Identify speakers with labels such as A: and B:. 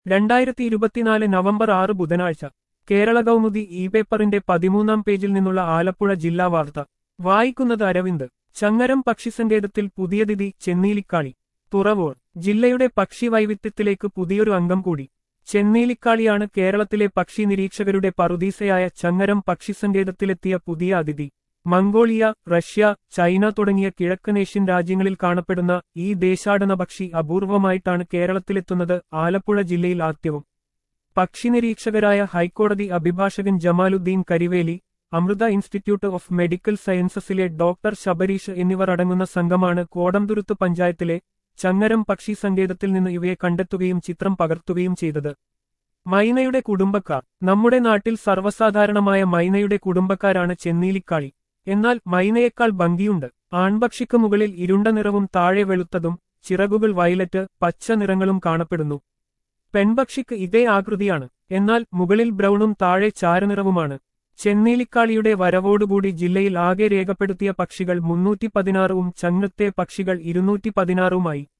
A: രണ്ടായിരത്തി ഇരുപത്തിനാല് നവംബർ ആറ് ബുധനാഴ്ച കേരള കൗമുദി ഇ പേപ്പറിന്റെ പതിമൂന്നാം പേജിൽ നിന്നുള്ള ആലപ്പുഴ ജില്ലാ വാർത്ത വായിക്കുന്നത് അരവിന്ദ് ചങ്ങരം പക്ഷിസങ്കേതത്തിൽ പുതിയതിഥി ചെന്നീലിക്കാളി തുറവോൾ ജില്ലയുടെ പക്ഷി വൈവിധ്യത്തിലേക്ക് പുതിയൊരു അംഗം കൂടി ചെന്നീലിക്കാളിയാണ് കേരളത്തിലെ പക്ഷി നിരീക്ഷകരുടെ പറുദീസയായ ചങ്ങരം പക്ഷിസങ്കേതത്തിലെത്തിയ പുതിയ അതിഥി മംഗോളിയ റഷ്യ ചൈന തുടങ്ങിയ കിഴക്കനേഷ്യൻ രാജ്യങ്ങളിൽ കാണപ്പെടുന്ന ഈ ദേശാടന പക്ഷി അപൂർവമായിട്ടാണ് കേരളത്തിലെത്തുന്നത് ആലപ്പുഴ ജില്ലയിൽ ആദ്യവും പക്ഷി നിരീക്ഷകരായ ഹൈക്കോടതി അഭിഭാഷകൻ Jamaluddin Kariveli Amrita institute of medical സയൻസസിലെ ഡോക്ടർ ശബരീഷ് എന്നിവർ അടങ്ങുന്ന സംഘമാണ് കോടംതുരുത്ത് പഞ്ചായത്തിലെ ചങ്ങരം പക്ഷി സങ്കേതത്തിൽ നിന്ന് ഇവയെ കണ്ടെത്തുകയും ചിത്രം പകർത്തുകയും ചെയ്തത് മൈനയുടെ കുടുംബക്കാർ നമ്മുടെ നാട്ടിൽ സർവ്വസാധാരണമായ മൈനയുടെ കുടുംബക്കാരാണ് ചെന്നീലിക്കാളി എന്നാൽ മൈനയേക്കാൾ ഭംഗിയുണ്ട് ആൺപക്ഷിക്ക് മുകളിൽ ഇരുണ്ട നിറവും താഴെ വെളുത്തതും ചിറകുകൾ വയലറ്റ് പച്ച നിറങ്ങളും കാണപ്പെടുന്നു പെൺപക്ഷിക്ക് ഇതേ ആകൃതിയാണ് എന്നാൽ മുകളിൽ ബ്രൗണും താഴെ ചാരനിറവുമാണ് ചെന്നീലിക്കാളിയുടെ വരവോടുകൂടി ജില്ലയിൽ ആകെ രേഖപ്പെടുത്തിയ പക്ഷികൾ മുന്നൂറ്റി പതിനാറും ചങ്ങത്തെ പക്ഷികൾ ഇരുന്നൂറ്റി പതിനാറുമായി